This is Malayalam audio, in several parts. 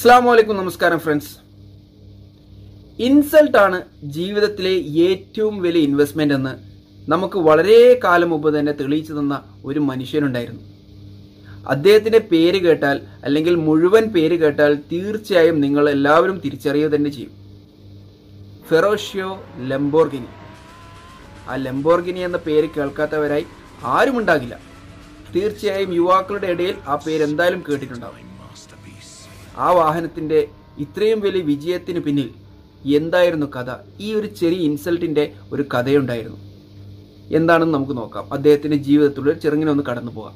അസ്സാം വലൈക്കും നമസ്കാരം ഫ്രണ്ട്സ് ഇൻസൾട്ട് ആണ് ജീവിതത്തിലെ ഏറ്റവും വലിയ ഇൻവെസ്റ്റ്മെന്റ് എന്ന് നമുക്ക് വളരെ കാലം മുമ്പ് തന്നെ തെളിയിച്ചു തന്ന ഒരു മനുഷ്യനുണ്ടായിരുന്നു അദ്ദേഹത്തിന്റെ പേര് കേട്ടാൽ അല്ലെങ്കിൽ മുഴുവൻ പേര് കേട്ടാൽ തീർച്ചയായും നിങ്ങൾ എല്ലാവരും തിരിച്ചറിയുക തന്നെ ചെയ്യും ഫെറോഷ്യോ ലംബോർഗിനി ആ ലംബോർഗിനി എന്ന പേര് കേൾക്കാത്തവരായി ആരും ഉണ്ടാകില്ല തീർച്ചയായും യുവാക്കളുടെ ഇടയിൽ ആ പേര് എന്തായാലും കേട്ടിട്ടുണ്ടാവും ആ വാഹനത്തിന്റെ ഇത്രയും വലിയ വിജയത്തിന് പിന്നിൽ എന്തായിരുന്നു കഥ ഈ ഒരു ചെറിയ ഇൻസൾട്ടിന്റെ ഒരു കഥയുണ്ടായിരുന്നു എന്താണെന്ന് നമുക്ക് നോക്കാം അദ്ദേഹത്തിന്റെ ജീവിതത്തിലൂടെ ചെറുങ്ങനെ ഒന്ന് കടന്നു പോകാം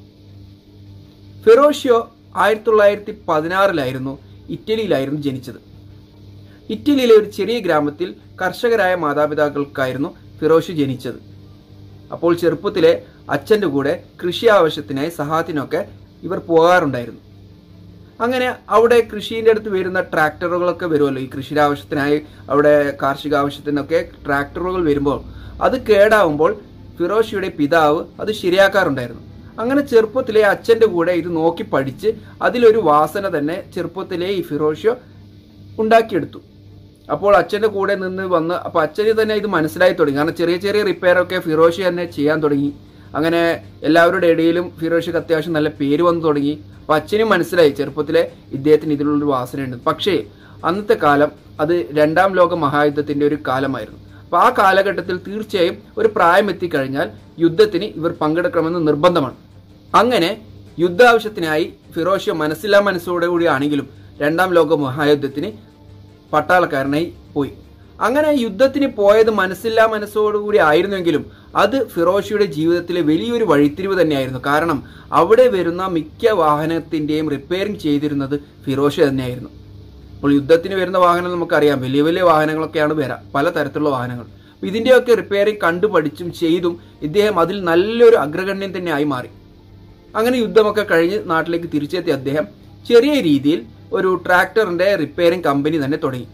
ഫെറോഷ്യോ ആയിരത്തി തൊള്ളായിരത്തി പതിനാറിലായിരുന്നു ഇറ്റലിയിലായിരുന്നു ജനിച്ചത് ഇറ്റലിയിലെ ഒരു ചെറിയ ഗ്രാമത്തിൽ കർഷകരായ മാതാപിതാക്കൾക്കായിരുന്നു ഫിറോഷ് ജനിച്ചത് അപ്പോൾ ചെറുപ്പത്തിലെ അച്ഛൻ്റെ കൂടെ കൃഷി ആവശ്യത്തിനായി സഹായത്തിനൊക്കെ ഇവർ പോകാറുണ്ടായിരുന്നു അങ്ങനെ അവിടെ കൃഷീൻ്റെ അടുത്ത് വരുന്ന ട്രാക്ടറുകളൊക്കെ വരുമല്ലോ ഈ കൃഷി ആവശ്യത്തിനായി അവിടെ കാർഷിക ആവശ്യത്തിനൊക്കെ ട്രാക്ടറുകൾ വരുമ്പോൾ അത് കേടാവുമ്പോൾ ഫിറോഷിയുടെ പിതാവ് അത് ശരിയാക്കാറുണ്ടായിരുന്നു അങ്ങനെ ചെറുപ്പത്തിലെ അച്ഛൻ്റെ കൂടെ ഇത് നോക്കി പഠിച്ച് അതിലൊരു വാസന തന്നെ ചെറുപ്പത്തിലെ ഈ ഫിറോഷ്യോ ഉണ്ടാക്കിയെടുത്തു അപ്പോൾ അച്ഛൻ്റെ കൂടെ നിന്ന് വന്ന് അപ്പോൾ അച്ഛന് തന്നെ ഇത് മനസ്സിലായി തുടങ്ങി കാരണം ചെറിയ ചെറിയ റിപ്പയർ ഒക്കെ ഫിറോഷി തന്നെ ചെയ്യാൻ തുടങ്ങി അങ്ങനെ എല്ലാവരുടെ ഇടയിലും ഫിറോഷിക്ക് അത്യാവശ്യം നല്ല പേര് വന്നു തുടങ്ങി അപ്പോൾ അച്ഛനും മനസ്സിലായി ചെറുപ്പത്തിലെ ഇദ്ദേഹത്തിന് ഇതിലുള്ളൊരു വാസനയുണ്ട് പക്ഷേ അന്നത്തെ കാലം അത് രണ്ടാം ലോക മഹായുദ്ധത്തിന്റെ ഒരു കാലമായിരുന്നു അപ്പോൾ ആ കാലഘട്ടത്തിൽ തീർച്ചയായും ഒരു പ്രായം എത്തിക്കഴിഞ്ഞാൽ യുദ്ധത്തിന് ഇവർ പങ്കെടുക്കണമെന്ന് നിർബന്ധമാണ് അങ്ങനെ യുദ്ധാവശ്യത്തിനായി ഫിറോഷ്യ മനസ്സില്ലാ മനസ്സോടെ കൂടി ആണെങ്കിലും രണ്ടാം ലോക മഹായുദ്ധത്തിന് പട്ടാളക്കാരനായി പോയി അങ്ങനെ യുദ്ധത്തിന് പോയത് മനസ്സില്ലാ മനസ്സോടുകൂടി ആയിരുന്നെങ്കിലും അത് ഫിറോഷിയുടെ ജീവിതത്തിലെ വലിയൊരു വഴിത്തിരിവ് തന്നെയായിരുന്നു കാരണം അവിടെ വരുന്ന മിക്ക വാഹനത്തിന്റെയും റിപ്പയറിംഗ് ചെയ്തിരുന്നത് ഫിറോഷ തന്നെയായിരുന്നു അപ്പോൾ യുദ്ധത്തിന് വരുന്ന വാഹനം നമുക്കറിയാം വലിയ വലിയ വാഹനങ്ങളൊക്കെയാണ് വരാം പല തരത്തിലുള്ള വാഹനങ്ങൾ അപ്പോൾ ഇതിന്റെയൊക്കെ റിപ്പയറിംഗ് കണ്ടുപഠിച്ചും ചെയ്തും ഇദ്ദേഹം അതിൽ നല്ലൊരു അഗ്രഗണ്യം തന്നെ ആയി മാറി അങ്ങനെ യുദ്ധമൊക്കെ കഴിഞ്ഞ് നാട്ടിലേക്ക് തിരിച്ചെത്തിയ അദ്ദേഹം ചെറിയ രീതിയിൽ ഒരു ട്രാക്ടറിന്റെ റിപ്പയറിംഗ് കമ്പനി തന്നെ തുടങ്ങി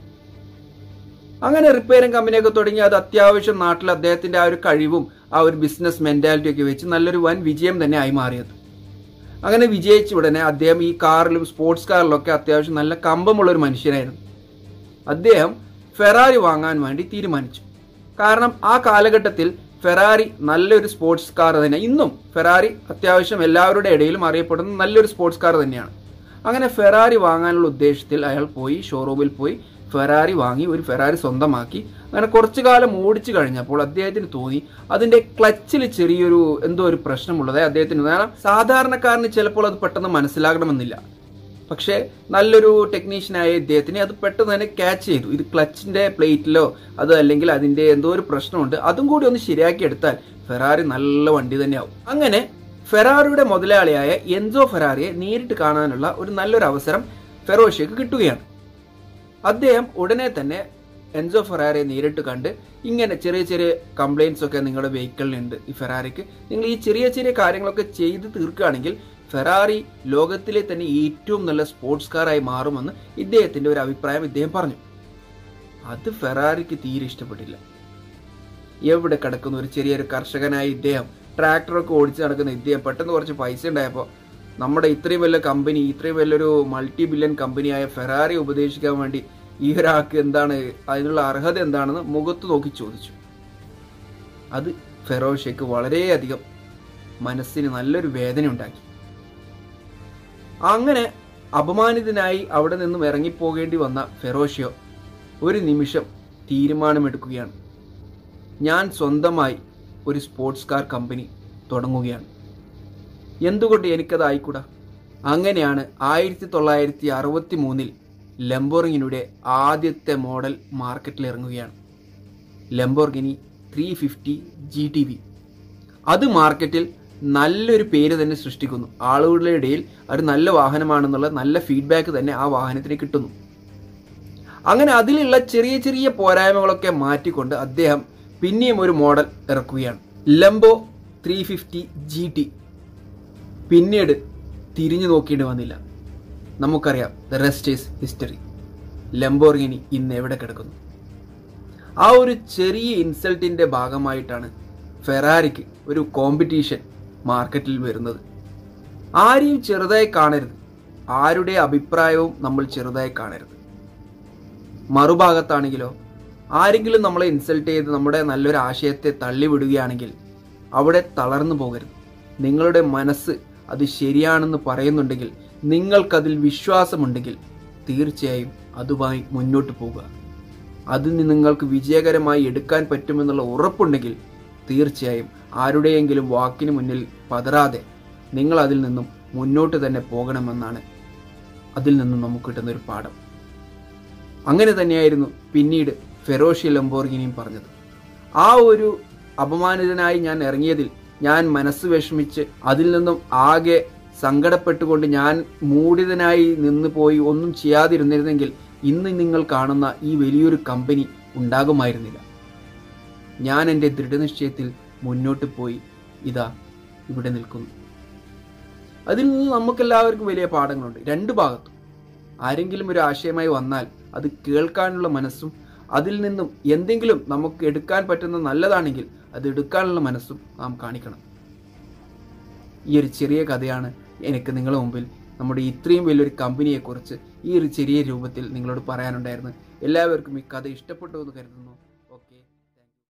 അങ്ങനെ റിപ്പയറിംഗ് കമ്പനിയൊക്കെ തുടങ്ങി അത് അത്യാവശ്യം നാട്ടിൽ അദ്ദേഹത്തിന്റെ ആ ഒരു കഴിവും ആ ഒരു ബിസിനസ് മെന്റാലിറ്റി ഒക്കെ വെച്ച് നല്ലൊരു വൻ വിജയം തന്നെ ആയി മാറിയത് അങ്ങനെ വിജയിച്ച ഉടനെ അദ്ദേഹം ഈ കാറിലും സ്പോർട്സ് കാറിലൊക്കെ അത്യാവശ്യം നല്ല കമ്പമുള്ള ഒരു മനുഷ്യനായിരുന്നു അദ്ദേഹം ഫെറാറി വാങ്ങാൻ വേണ്ടി തീരുമാനിച്ചു കാരണം ആ കാലഘട്ടത്തിൽ ഫെറാറി നല്ലൊരു സ്പോർട്സ് കാർ തന്നെ ഇന്നും ഫെറാറി അത്യാവശ്യം എല്ലാവരുടെ ഇടയിലും അറിയപ്പെടുന്ന നല്ലൊരു സ്പോർട്സ് കാർ തന്നെയാണ് അങ്ങനെ ഫെറാറി വാങ്ങാനുള്ള ഉദ്ദേശത്തിൽ അയാൾ പോയി ഷോറൂമിൽ പോയി ഫെറാറി വാങ്ങി ഒരു ഫെറാറി സ്വന്തമാക്കി അങ്ങനെ കുറച്ചു കാലം ഓടിച്ചു കഴിഞ്ഞപ്പോൾ അദ്ദേഹത്തിന് തോന്നി അതിന്റെ ക്ലച്ചിൽ ചെറിയൊരു എന്തോ ഒരു പ്രശ്നമുള്ളത് അദ്ദേഹത്തിന് കാരണം സാധാരണക്കാരന് ചിലപ്പോൾ അത് പെട്ടെന്ന് മനസ്സിലാകണമെന്നില്ല പക്ഷേ നല്ലൊരു ടെക്നീഷ്യനായ ഇദ്ദേഹത്തിന് അത് പെട്ടെന്ന് തന്നെ ക്യാച്ച് ചെയ്തു ഇത് ക്ലച്ചിന്റെ പ്ലേറ്റിലോ അത് അല്ലെങ്കിൽ അതിന്റെ എന്തോ ഒരു പ്രശ്നമുണ്ട് അതും കൂടി ഒന്ന് ശരിയാക്കി എടുത്താൽ ഫെറാറി നല്ല വണ്ടി തന്നെയാവും അങ്ങനെ ഫെറാറിയുടെ മുതലാളിയായ എൻസോ ഫെറാറിയെ നേരിട്ട് കാണാനുള്ള ഒരു നല്ലൊരു അവസരം ഫെറോഷ്യക്ക് കിട്ടുകയാണ് അദ്ദേഹം ഉടനെ തന്നെ എൻസോ ഫെറാറിയെ നേരിട്ട് കണ്ട് ഇങ്ങനെ ചെറിയ ചെറിയ കംപ്ലൈൻസ് ഒക്കെ നിങ്ങളുടെ വെഹിക്കിളിനുണ്ട് ഈ ഫെറാറിക്ക് നിങ്ങൾ ഈ ചെറിയ ചെറിയ കാര്യങ്ങളൊക്കെ ചെയ്ത് തീർക്കുകയാണെങ്കിൽ ഫെറാറി ലോകത്തിലെ തന്നെ ഏറ്റവും നല്ല സ്പോർട്സ് കാറായി മാറുമെന്ന് ഇദ്ദേഹത്തിന്റെ ഒരു അഭിപ്രായം ഇദ്ദേഹം പറഞ്ഞു അത് ഫെറാറിക്ക് തീരെ ഇഷ്ടപ്പെട്ടില്ല എവിടെ കിടക്കുന്ന ഒരു ചെറിയൊരു കർഷകനായ ഇദ്ദേഹം ട്രാക്ടറൊക്കെ ഓടിച്ച് നടക്കുന്ന ഇദ്ദേഹം പെട്ടെന്ന് കുറച്ച് പൈസ ഉണ്ടായപ്പോൾ നമ്മുടെ ഇത്രയും വലിയ കമ്പനി ഇത്രയും വലിയൊരു മൾട്ടി ബില്യൺ കമ്പനിയായ ഫെറാറി ഉപദേശിക്കാൻ വേണ്ടി ഈ ഒരാൾക്ക് എന്താണ് അതിനുള്ള അർഹത എന്താണെന്ന് മുഖത്ത് നോക്കി ചോദിച്ചു അത് ഫെറോഷയ്ക്ക് വളരെയധികം മനസ്സിന് നല്ലൊരു വേദന ഉണ്ടാക്കി അങ്ങനെ അപമാനിതനായി അവിടെ നിന്നും ഇറങ്ങിപ്പോകേണ്ടി വന്ന ഫെറോഷ്യോ ഒരു നിമിഷം തീരുമാനമെടുക്കുകയാണ് ഞാൻ സ്വന്തമായി ഒരു സ്പോർട്സ് കാർ കമ്പനി തുടങ്ങുകയാണ് എന്തുകൊണ്ട് എനിക്കത് ആയിക്കൂടാ അങ്ങനെയാണ് ആയിരത്തി തൊള്ളായിരത്തി അറുപത്തി മൂന്നിൽ ലംബോർഗിനിയുടെ ആദ്യത്തെ മോഡൽ മാർക്കറ്റിൽ ഇറങ്ങുകയാണ് Lamborghini three fifty G T V അത് മാർക്കറ്റിൽ നല്ലൊരു പേര് തന്നെ സൃഷ്ടിക്കുന്നു ആളുകളുടെ ഇടയിൽ ഒരു നല്ല വാഹനമാണെന്നുള്ള നല്ല ഫീഡ്ബാക്ക് തന്നെ ആ വാഹനത്തിന് കിട്ടുന്നു അങ്ങനെ അതിലുള്ള ചെറിയ ചെറിയ പോരായ്മകളൊക്കെ മാറ്റിക്കൊണ്ട് അദ്ദേഹം പിന്നെയും ഒരു മോഡൽ ഇറക്കുകയാണ് Lambo three fifty G T പിന്നീട് തിരിഞ്ഞു നോക്കേണ്ടി വന്നില്ല നമുക്കറിയാം the rest is history Lamborghini ഇന്ന് എവിടെ കിടക്കുന്നു ആ ഒരു ചെറിയ ഇൻസൾട്ടിന്റെ ഭാഗമായിട്ടാണ് ഫെറാരിക്ക് ഒരു കോമ്പറ്റീഷൻ മാർക്കറ്റിൽ വരുന്നത് ആരെയും ചെറുതായി കാണരുത് ആരുടെ അഭിപ്രായവും നമ്മൾ ചെറുതായി കാണരുത് മറുഭാഗത്താണെങ്കിലോ ആരെങ്കിലും നമ്മളെ ഇൻസൾട്ട് ചെയ്ത് നമ്മുടെ നല്ലൊരു ആശയത്തെ തള്ളിവിടുകയാണെങ്കിൽ അവിടെ തളർന്നു പോകരുത് നിങ്ങളുടെ മനസ്സ് അത് ശരിയാണെന്ന് പറയുന്നുണ്ടെങ്കിൽ നിങ്ങൾക്കതിൽ വിശ്വാസമുണ്ടെങ്കിൽ തീർച്ചയായും അതുമായി മുന്നോട്ട് പോകുക അതിൽ നിന്ന് നിങ്ങൾക്ക് വിജയകരമായി എടുക്കാൻ പറ്റുമെന്നുള്ള ഉറപ്പുണ്ടെങ്കിൽ തീർച്ചയായും ആരുടെയെങ്കിലും വാക്കിന് മുന്നിൽ പതറാതെ നിങ്ങൾ അതിൽ നിന്നും മുന്നോട്ട് തന്നെ പോകണമെന്നാണ് അതിൽ നിന്നും നമുക്ക് കിട്ടുന്ന ഒരു പാഠം അങ്ങനെ തന്നെയായിരുന്നു പിന്നീട് ഫെറോഷി ലംബോർഗിനിയും പറഞ്ഞത് ആ ഒരു അപമാനിതനായി ഞാൻ ഇറങ്ങിയതിൽ ഞാൻ മനസ്സ് വിഷമിച്ച് അതിൽ നിന്നും ആകെ സങ്കടപ്പെട്ടുകൊണ്ട് ഞാൻ മൂടിതനായി നിന്ന് പോയി ഒന്നും ചെയ്യാതിരുന്നിരുന്നെങ്കിൽ ഇന്ന് നിങ്ങൾ കാണുന്ന ഈ വലിയൊരു കമ്പനി ഉണ്ടാകുമായിരുന്നില്ല ഞാൻ എൻ്റെ ദൃഢനിശ്ചയത്തിൽ മുന്നോട്ട് പോയി ഇതാ ഇവിടെ നിൽക്കുന്നു അതിൽ നിന്ന് നമുക്കെല്ലാവർക്കും വലിയ പാഠങ്ങളുണ്ട് രണ്ട് ഭാഗത്തും ആരെങ്കിലും ഒരു ആശയമായി വന്നാൽ അത് കേൾക്കാനുള്ള മനസ്സും അതിൽ നിന്നും എന്തെങ്കിലും നമുക്ക് എടുക്കാൻ പറ്റുന്ന നല്ലതാണെങ്കിൽ അത് എടുക്കാനുള്ള മനസ്സും നാം കാണിക്കണം ഈ ഒരു ചെറിയ കഥയാണ് എനിക്ക് നിങ്ങളുടെ മുമ്പിൽ നമ്മുടെ ഇത്രയും വലിയൊരു കമ്പനിയെക്കുറിച്ച് ഈ ഒരു ചെറിയ രൂപത്തിൽ നിങ്ങളോട് പറയാനുണ്ടായിരുന്നു എല്ലാവർക്കും ഈ കഥ ഇഷ്ടപ്പെട്ടു എന്ന് കരുതുന്നു